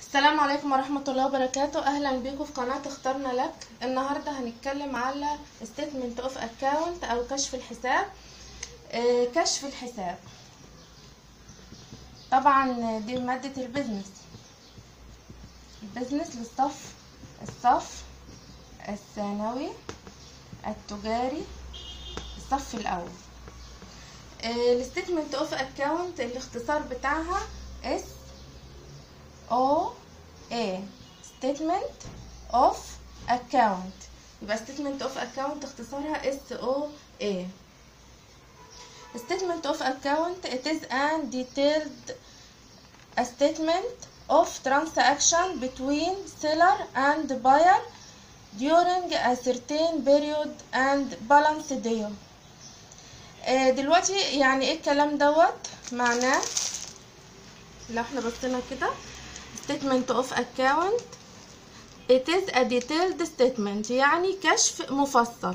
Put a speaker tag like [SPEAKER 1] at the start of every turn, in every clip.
[SPEAKER 1] السلام عليكم ورحمة الله وبركاته أهلا بكم في قناة اخترنا لك النهاردة هنتكلم على statement of account أو كشف الحساب آه، كشف الحساب طبعا دي مادة البيزنس البيزنس للصف الصف الثانوي التجاري الصف الأول الستيتمنت اوف اكاونت الاختصار بتاعها اس او A statement of account يبقى statement of account اختصارها S O A statement of account it is a detailed a statement of transaction between seller and buyer during a certain period and balance due آه، دلوقتي يعني ايه الكلام دوت معناه لو احنا بصينا كده statement of account it is a detailed statement يعني كشف مفصل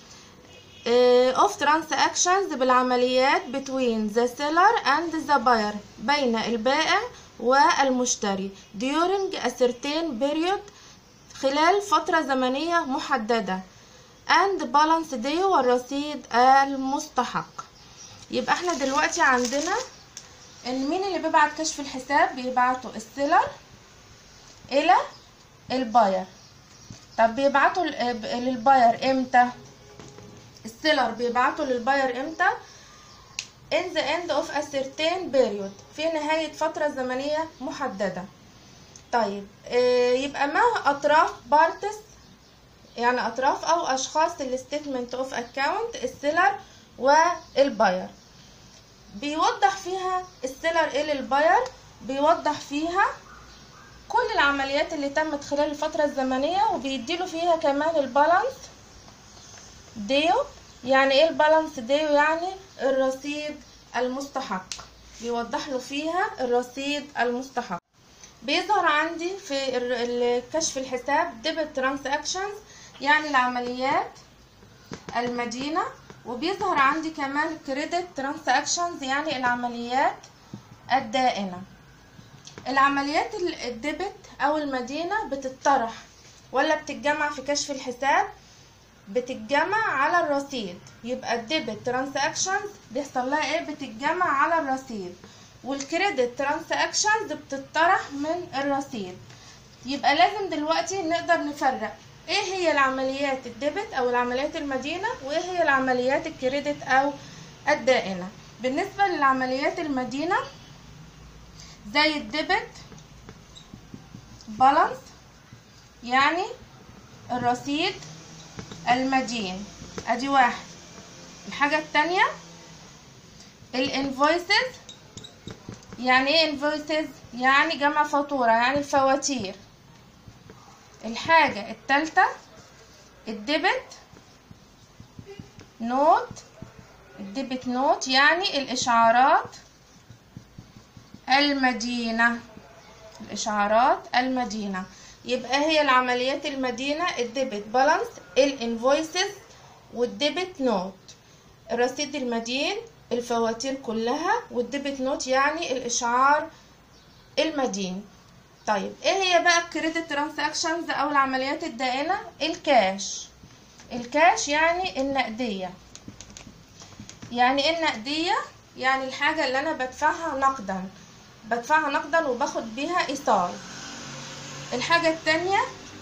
[SPEAKER 1] uh, of transactions بالعمليات between the seller and the buyer بين البائع والمشتري during a certain period خلال فترة زمنية محددة and balance day والرصيد المستحق يبقى احنا دلوقتي عندنا ان مين اللي بيبعت كشف الحساب بيبعته السيلر الى الباير طب بيبعته للباير امتى السيلر بيبعته للباير امتى in the end of a certain period في نهاية فترة زمنية محددة طيب آه، يبقى ما اطراف بارتس يعني اطراف او اشخاص الستيتمنت اوف اكاونت السيلر والباير بيوضح فيها السيلر ايه للباير بيوضح فيها كل العمليات اللي تمت خلال الفترة الزمنية وبيديله فيها كمان البالانس ديو يعني ايه البالانس ديو يعني الرصيد المستحق بيوضح له فيها الرصيد المستحق بيظهر عندي في ال- ال- كشف الحساب ديبت ترانزاكشنز يعني العمليات المدينة وبيظهر عندي كمان كريدت ترانزاكشنز يعني العمليات الدائنة العمليات ال- الديبت او المدينة بتطرح ولا بتتجمع في كشف الحساب بتتجمع على الرصيد يبقى الديبت ترانزاكشنز بيحصل لها ايه بتتجمع على الرصيد والكريدت ترانزاكشنز بتطرح من الرصيد يبقى لازم دلوقتي نقدر نفرق ايه هي العمليات الديبت او العمليات المدينة وايه هي العمليات الكريدت او الدائنة بالنسبة للعمليات المدينة زي الديبت بالانس يعني الرصيد المدين ادي واحد الحاجة التانية الانفويسز يعني ايه انفويسز يعني جمع فاتورة يعني الفواتير الحاجة التالتة الديبت نوت الديبت نوت يعني الإشعارات المدينة الإشعارات المدينة يبقى هي العمليات المدينة الديبت بالانس الانفويسز والديبت نوت الرصيد المدين الفواتير كلها والديبت نوت يعني الإشعار المدين طيب ايه هي بقى الكريدت ترانزاكشنز او العمليات الدائنة الكاش الكاش يعني النقدية يعني ايه النقدية يعني الحاجة اللي انا بدفعها نقدا بدفعها نقدا وباخد بيها ايصال الحاجة التانية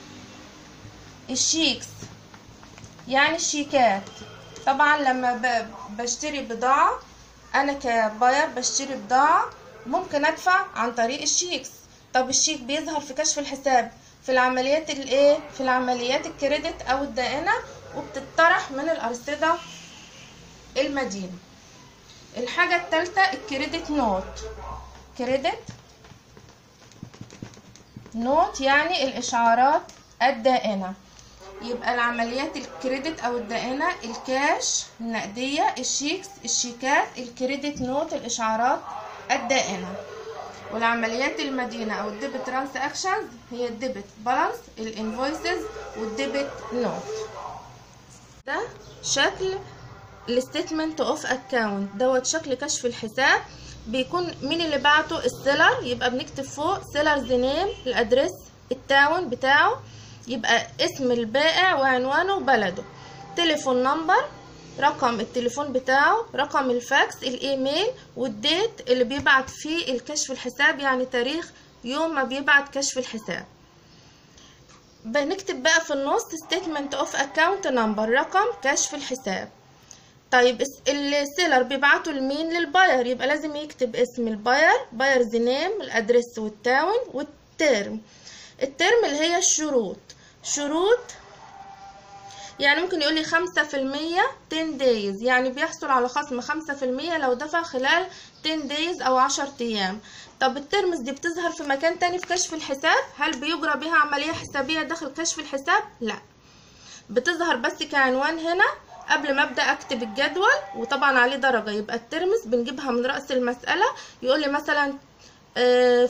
[SPEAKER 1] الشيكس يعني الشيكات طبعا لما ب- بشتري بضاعة انا كباير بشتري بضاعة ممكن ادفع عن طريق الشيكس طب الشيك بيظهر في كشف الحساب في العمليات الايه في العمليات الكريدت او الدائنة وبتطرح من الارصدة المدينة الحاجة التالتة الكريدت نوت كريدت نوت يعني الاشعارات الدائنة يبقى العمليات الكريدت او الدائنة الكاش النقدية الشيكس الشيكات الكريدت نوت الاشعارات الدائنة والعمليات المدينة او الديبت ترانزاكشنز هي الديبت بالانس الانفويسز والديبت نوت ده شكل الستيتمنت اوف اكاونت دوت شكل كشف الحساب بيكون مين اللي بعته السيلر يبقى بنكتب فوق سيلرز نيم الادريس التاون بتاعه يبقى اسم البائع وعنوانه وبلده تليفون نمبر رقم التليفون بتاعه رقم الفاكس الايميل والديت اللي بيبعت فيه الكشف الحساب يعني تاريخ يوم ما بيبعت كشف الحساب بنكتب بقى في النص statement of account number رقم كشف الحساب طيب السيلر بيبعته لمين للباير يبقى لازم يكتب اسم الباير بايرز نيم الادريس والتاون والترم الترم اللي هي الشروط شروط يعني ممكن يقول لي خمسة في المية 10 days يعني بيحصل على خصم خمسة في المية لو دفع خلال 10 days أو عشر أيام طب الترمز دي بتظهر في مكان تاني في كشف الحساب هل بيجرى بها عملية حسابية داخل كشف الحساب لا بتظهر بس كعنوان هنا قبل ما ابدا اكتب الجدول وطبعا عليه درجه يبقى الترمز بنجيبها من راس المساله يقول لي مثلا 5%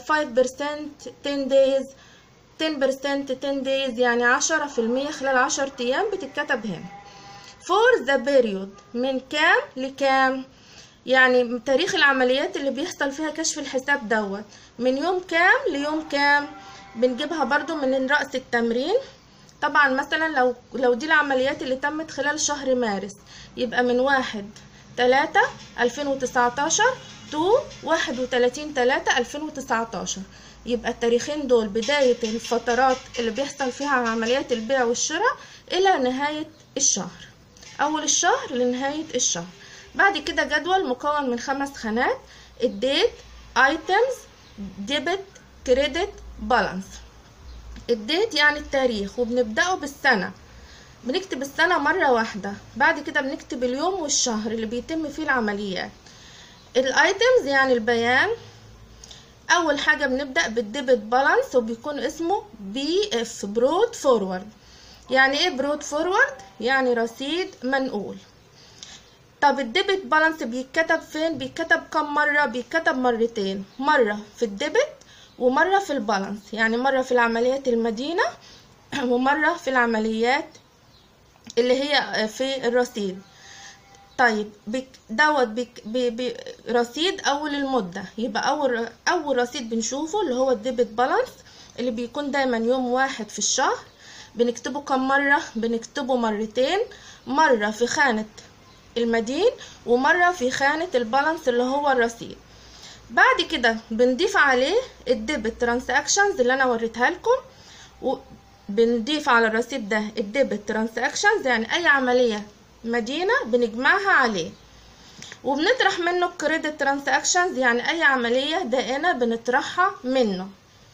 [SPEAKER 1] 10 days 10% 10 days يعني عشرة في المية خلال عشر أيام بتتكتب هنا for the period من كام لكام يعني تاريخ العمليات اللي بيحصل فيها كشف الحساب دوت من يوم كام ليوم كام بنجيبها برضو من رأس التمرين طبعا مثلا لو لو دي العمليات اللي تمت خلال شهر مارس يبقى من واحد تلاتة ألفين وتسعتاشر تو واحد وتلاتين تلاتة ألفين وتسعتاشر يبقى التاريخين دول بداية الفترات اللي بيحصل فيها عمليات البيع والشراء إلى نهاية الشهر أول الشهر لنهاية الشهر بعد كده جدول مكون من خمس خانات الديت ايتمز ديبت كريدت بالانس الديت يعني التاريخ وبنبدأه بالسنة بنكتب السنة مرة واحدة بعد كده بنكتب اليوم والشهر اللي بيتم فيه العمليات الايتمز يعني البيان اول حاجة بنبدأ بالديبت بالانس وبيكون اسمه بي اف برود فورورد يعني ايه برود فورورد يعني رصيد منقول طب الديبت بالانس بيتكتب فين بيتكتب كم مرة بيتكتب مرتين مرة في الديبت ومرة في البالانس يعني مرة في العمليات المدينة ومرة في العمليات اللي هي في الرصيد طيب بك دوت بك بي بي رصيد اول المدة يبقى اول اول رصيد بنشوفه اللي هو الديبت بالانس اللي بيكون دايما يوم واحد في الشهر بنكتبه كم مرة بنكتبه مرتين مرة في خانة المدين ومرة في خانة البالانس اللي هو الرصيد بعد كده بنضيف عليه الديبت ترانزاكشنز اللي انا وريتها لكم وبنضيف على الرصيد ده الديبت ترانزاكشنز يعني اي عملية مدينة بنجمعها عليه وبنطرح منه الكريدت ترانزاكشنز يعني اي عملية دائنة بنطرحها منه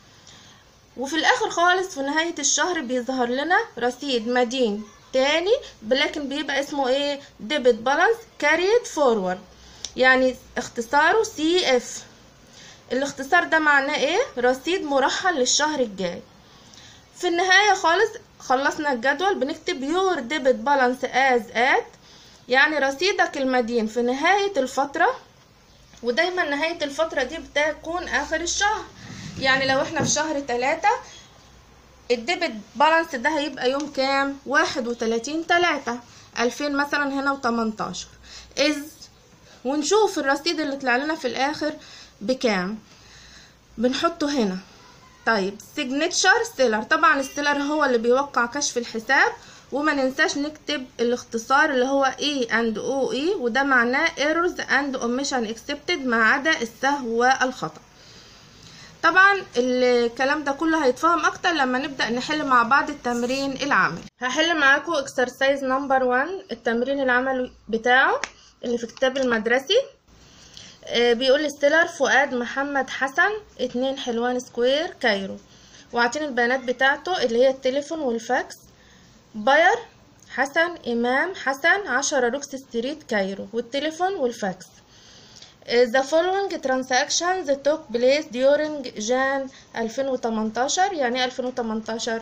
[SPEAKER 1] وفي الاخر خالص في نهاية الشهر بيظهر لنا رصيد مدين تاني لكن بيبقى اسمه ايه ديبت بالانس كاريد فورورد يعني اختصاره سي اف الاختصار ده معناه ايه رصيد مرحل للشهر الجاي في النهاية خالص خلصنا الجدول بنكتب يور ديبت بالانس از ات يعني رصيدك المدين في نهاية الفترة ودايما نهاية الفترة دي بتكون آخر الشهر يعني لو احنا في شهر تلاتة الديبت بالانس ده هيبقى يوم كام واحد وتلاتين تلاتة ألفين مثلا هنا وتمنتاشر إذ ونشوف الرصيد اللي طلع لنا في الآخر بكام بنحطه هنا طيب سيجنتشر سيلر طبعا السيلر هو اللي بيوقع كشف الحساب وما ننساش نكتب الاختصار اللي هو E and OE وده معناه errors and omission accepted ما عدا السهو والخطأ طبعا الكلام ده كله هيتفهم اكتر لما نبدأ نحل مع بعض التمرين العملي هحل معاكم exercise number 1 التمرين العملي بتاعه اللي في كتاب المدرسي آه بيقول السيلر فؤاد محمد حسن اتنين حلوان سكوير كايرو وعاطين البيانات بتاعته اللي هي التليفون والفاكس باير حسن إمام حسن عشرة روكس ستريت كايرو والتليفون والفاكس The following transactions took place during Jan 2018 يعني 2018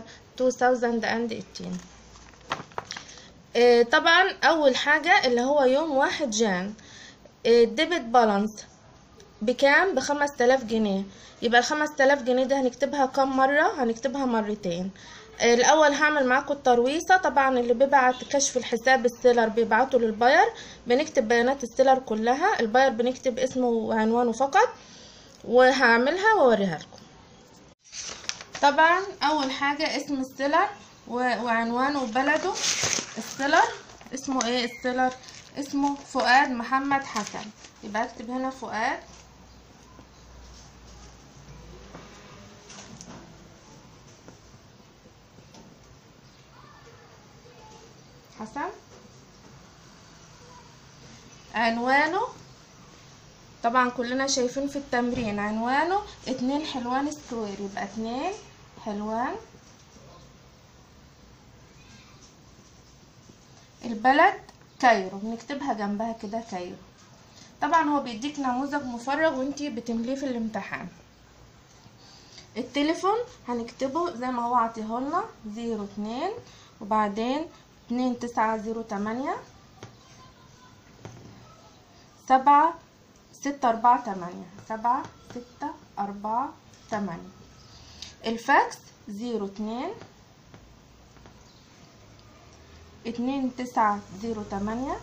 [SPEAKER 1] 2018 طبعا أول حاجة اللي هو يوم واحد جان الديبت بالانس بكام بخمس تلاف جنيه يبقى الخمس تلاف جنيه دي هنكتبها كم مرة هنكتبها مرتين الاول هعمل معاكم الترويصة طبعا اللي بيبعت كشف الحساب السيلر بيبعته للباير بنكتب بيانات السيلر كلها الباير بنكتب اسمه وعنوانه فقط وهعملها واوريها لكم طبعا اول حاجة اسم السيلر وعنوانه وبلده السيلر اسمه ايه السيلر اسمه فؤاد محمد حسن يبقى اكتب هنا فؤاد حسن عنوانه طبعا كلنا شايفين في التمرين عنوانه اتنين حلوان سكوير يبقى اتنين حلوان البلد كايرو بنكتبها جنبها كده كايرو طبعا هو بيديك نموذج مفرغ وانتي بتمليه في الامتحان التليفون هنكتبه زي ما هو عطيهولنا زيرو اتنين وبعدين اتنين تسعة زيرو تمانية سبعة ستة أربعة تمانية سبعة ستة أربعة تمانية الفاكس زيرو اتنين اتنين تسعة زيرو تمانية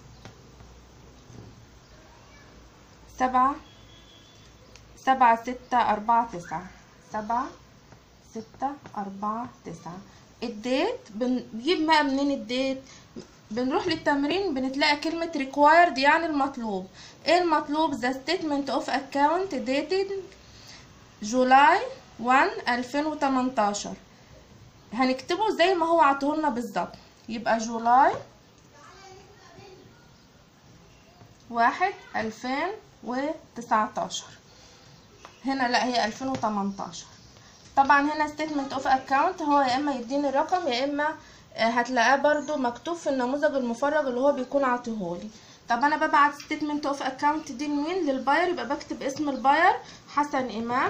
[SPEAKER 1] سبعة سبعة ستة أربعة تسعة سبعة ستة أربعة تسعة الديت بنجيب بقى منين الديت بنروح للتمرين بنتلاقي كلمة required يعني المطلوب ايه المطلوب the statement of account dated جولاي 1 2018 هنكتبه زي ما هو عطولنا بالظبط يبقى جولاي واحد ألفين وتسعتاشر هنا لا هي ألفين وتمنتاشر طبعا هنا statement of account هو يا اما يديني الرقم يا اما هتلاقاه برضو مكتوب في النموذج المفرغ اللي هو بيكون عطيهولي طب انا ببعت statement of account دي لمين للباير يبقى بكتب اسم الباير حسن امام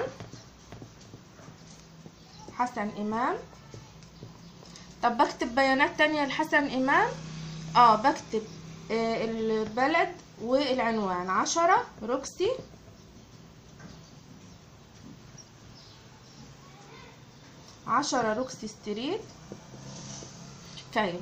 [SPEAKER 1] حسن امام طب بكتب بيانات تانية لحسن امام اه بكتب آه البلد والعنوان عشرة روكسي عشرة روكسي ستريت كايرو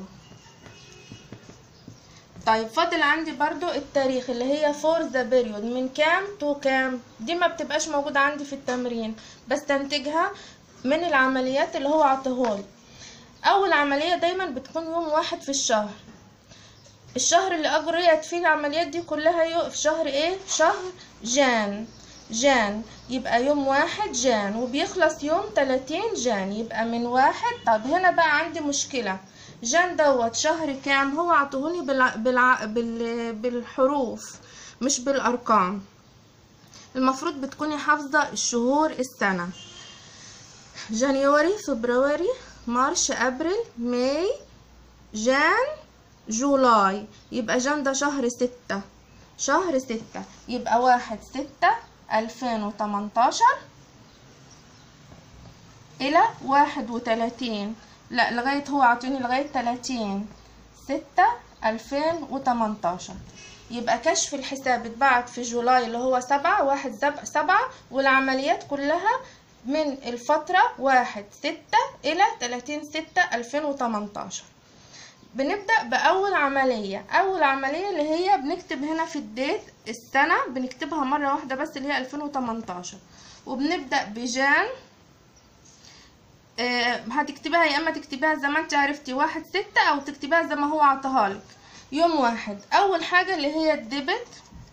[SPEAKER 1] طيب فاضل عندي برضو التاريخ اللي هي فور ذا بيريود من كام تو كام دي ما بتبقاش موجودة عندي في التمرين بستنتجها من العمليات اللي هو عطيهولي اول عملية دايما بتكون يوم واحد في الشهر الشهر اللي اجريت فيه العمليات دي كلها في شهر ايه شهر جان جان يبقى يوم واحد جان وبيخلص يوم تلاتين جان يبقى من واحد طب هنا بقى عندي مشكلة جان دوت شهر كام هو عطوهولي بالع... بالع... بال... بالحروف مش بالارقام المفروض بتكوني حافظة الشهور السنة جانيوري فبراير مارش ابريل ماي جان جولاي يبقى جان ده شهر ستة شهر ستة يبقى واحد ستة ألفين وتمنتاشر إلى واحد وتلاتين لا لغاية هو عطيني لغاية تلاتين ستة ألفين وتمنتاشر يبقى كشف الحساب اتبعت في جولاي اللي هو سبعة واحد سبعة والعمليات كلها من الفترة واحد ستة إلى تلاتين ستة ألفين وتمنتاشر بنبدأ بأول عملية أول عملية اللي هي بنكتب هنا في الديت السنة بنكتبها مرة واحدة بس اللي هي 2018 وبنبدأ بجان آه هتكتبها يا اما تكتبها زي ما انت عرفتي واحد ستة او تكتبها زي ما هو عطاهالك يوم واحد اول حاجة اللي هي الديبت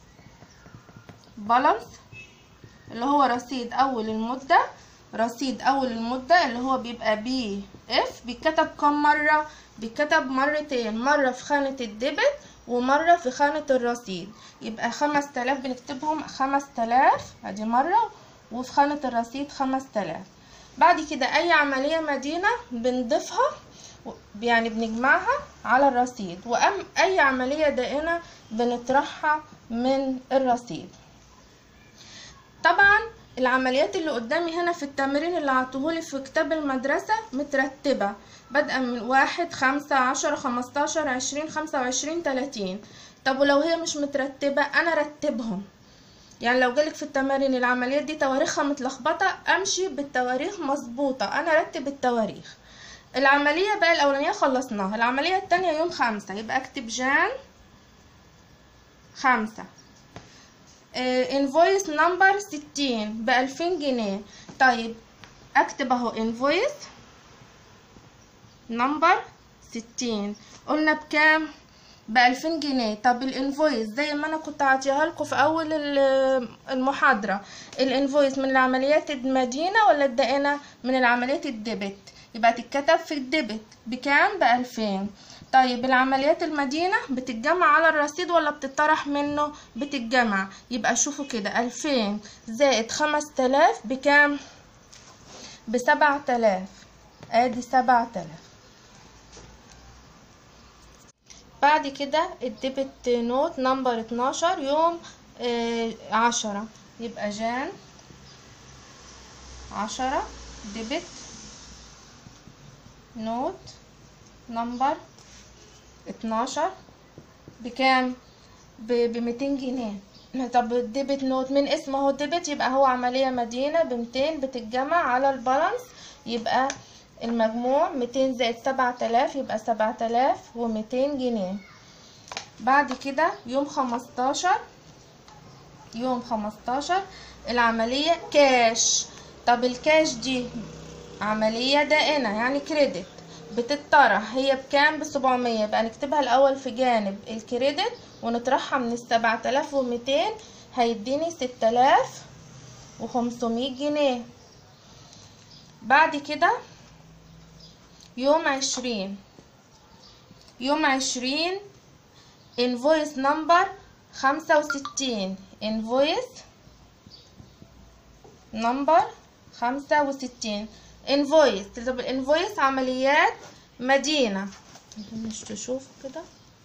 [SPEAKER 1] بالانس اللي هو رصيد اول المدة رصيد اول المدة اللي هو بيبقى بي اف بيتكتب كم مرة بيتكتب مرتين مرة في خانة الديبت ومرة في خانة الرصيد يبقى خمس تلاف بنكتبهم خمس تلاف ادي مرة وفي خانة الرصيد خمس تلاف بعد كده اي عملية مدينة بنضيفها يعني بنجمعها على الرصيد وأم اي عملية دائنة بنطرحها من الرصيد طبعا العمليات اللي قدامي هنا في التمرين اللي عطوهولي في كتاب المدرسة مترتبة بادئة من واحد خمسة عشرة خمستاشر عشرين خمسة وعشرين تلاتين طب ولو هي مش مترتبة أنا رتبهم يعني لو جالك في التمارين العمليات دي تواريخها متلخبطة امشي بالتواريخ مظبوطة انا رتب التواريخ العملية بقى الاولانية خلصناها العملية التانية يوم خمسة يبقى اكتب جان خمسة انفويس نمبر ستين بألفين جنيه طيب اكتب اهو انفويس نمبر ستين قلنا بكام بألفين جنيه طب الانفويس زي ما انا كنت عاطيها لكم في اول ال- المحاضرة الانفويس من العمليات المدينة ولا الدائنة من العمليات الديبت يبقى تتكتب في الديبت بكام بألفين طيب العمليات المدينة بتتجمع على الرصيد ولا بتطرح منه بتتجمع يبقى شوفوا كده ألفين زائد خمس تلاف بكام بسبع تلاف ادي سبع تلاف بعد كده الديبت نوت نمبر اتناشر يوم آه عشرة يبقى جان عشرة ديبت نوت نمبر اتناشر بكام بميتين جنيه طب الديبت نوت من اسمه هو ديبت يبقى هو عملية مدينة بمتين بتتجمع على البالانس يبقى المجموع ميتين زائد سبعة آلاف يبقى سبعة آلاف وميتين جنيه بعد كده يوم خمستاشر يوم خمستاشر العملية كاش طب الكاش دي عملية دائنة يعني كريدت بتطرح هي بكام بسبعمية يبقى نكتبها الأول في جانب الكريدت ونطرحها من السبعة آلاف وميتين هيديني ستة آلاف وخمسمية جنيه بعد كده يوم عشرين يوم عشرين invoice number خمسة وستين invoice number خمسة وستين invoice طب الانفويس عمليات مدينة مش تشوف كده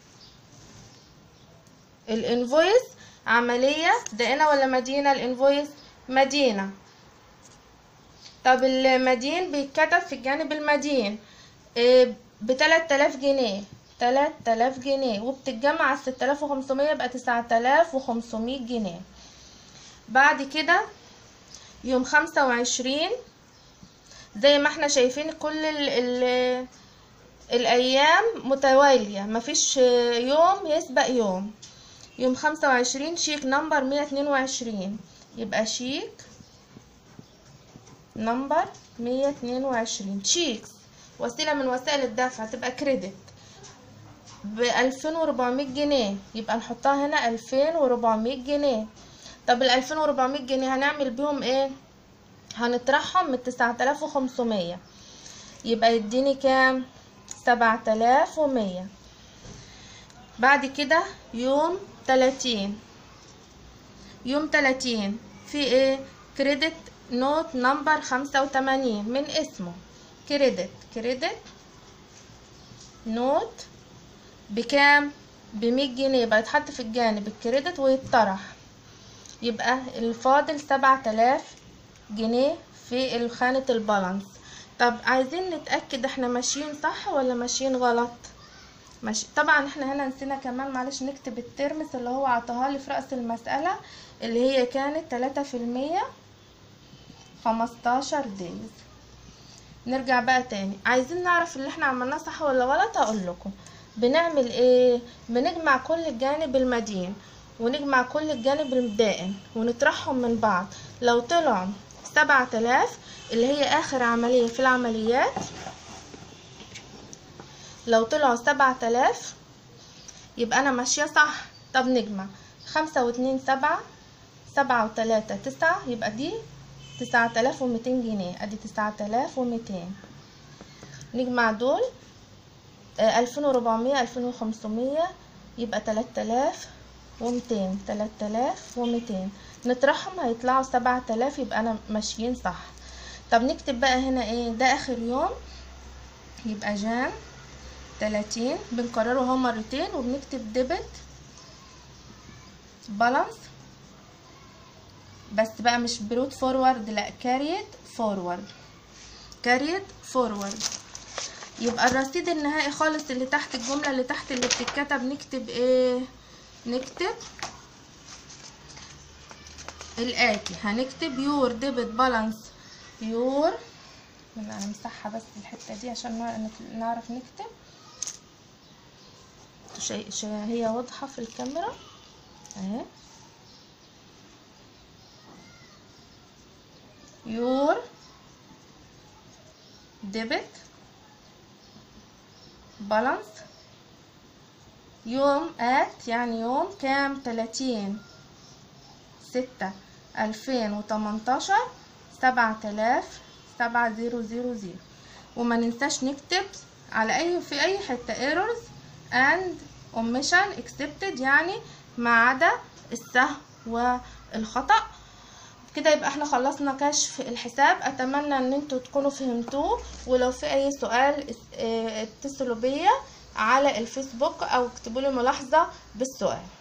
[SPEAKER 1] الانفويس عملية دائنة ولا مدينة الانفويس مدينة طب المدين بيتكتب في الجانب المدين بتلات تلاف جنيه تلات تلاف جنيه وبتتجمع على ست تلاف وخمسمية يبقى تسعة تلاف وخمسمية جنيه بعد كده يوم خمسة وعشرين زي ما احنا شايفين كل ال ال الأيام متوالية مفيش يوم يسبق يوم يوم خمسة وعشرين شيك نمبر مية اتنين وعشرين يبقى شيك نمبر مية اتنين وعشرين شيكس وسيلة من وسائل الدفع تبقى كريدت بألفين وربعمية جنيه يبقى نحطها هنا ألفين وربعمية جنيه طب الألفين وربعمية جنيه هنعمل بيهم ايه هنطرحهم من تسعة آلاف وخمسمية يبقى يديني كام سبعة آلاف ومية بعد كده يوم تلاتين يوم تلاتين في ايه كريدت نوت نمبر خمسة وتمانين من اسمه كريدت كريدت نوت بكام بمية جنيه يبقى يتحط في الجانب الكريدت ويتطرح يبقى الفاضل سبعة آلاف جنيه في خانة البالانس طب عايزين نتأكد احنا ماشيين صح ولا ماشيين غلط ماشي طبعا احنا هنا نسينا كمان معلش نكتب الترمس اللي هو عطاها لي في رأس المسألة اللي هي كانت تلاتة في المية خمستاشر دايز نرجع بقى تاني عايزين نعرف اللي احنا عملناه صح ولا غلط هقول لكم بنعمل ايه بنجمع كل الجانب المدين ونجمع كل الجانب الدائن ونطرحهم من بعض لو طلعوا سبعة آلاف اللي هي آخر عملية في العمليات لو طلعوا سبعة آلاف يبقى أنا ماشية صح طب نجمع خمسة واتنين سبعة سبعة وتلاتة تسعة يبقى دي تسعة آلاف وميتين جنيه أدي تسعة آلاف وميتين نجمع دول ألفين وربعمية ألفين وخمسمية يبقى تلات آلاف ومتين تلات آلاف ومتين نطرحهم هيطلعوا سبعة آلاف يبقى أنا ماشيين صح طب نكتب بقى هنا ايه ده آخر يوم يبقى جان تلاتين بنكرره اهو مرتين وبنكتب ديبت بالانس بس بقى مش بروت فورورد لا كاريت فورورد كاريت فورورد يبقى الرصيد النهائي خالص اللي تحت الجملة اللي تحت اللي بتتكتب نكتب ايه نكتب الآتي هنكتب يور ديبت بالانس يور انا امسحها بس الحتة دي عشان نع- نعرف نكتب شيء شيء هي واضحة في الكاميرا اهي your debit balance يوم at يعني يوم كام تلاتين ستة ألفين وتمنتاشر سبعة آلاف سبعة زيرو زيرو زيرو وما ننساش نكتب على أي في أي حتة errors and omission accepted يعني ما عدا السهو والخطأ كده يبقى احنا خلصنا كشف الحساب اتمنى ان انتوا تكونوا فهمتوه ولو في اي سؤال اس- اه، اتصلوا بيا على الفيسبوك او اكتبوا لي ملاحظة بالسؤال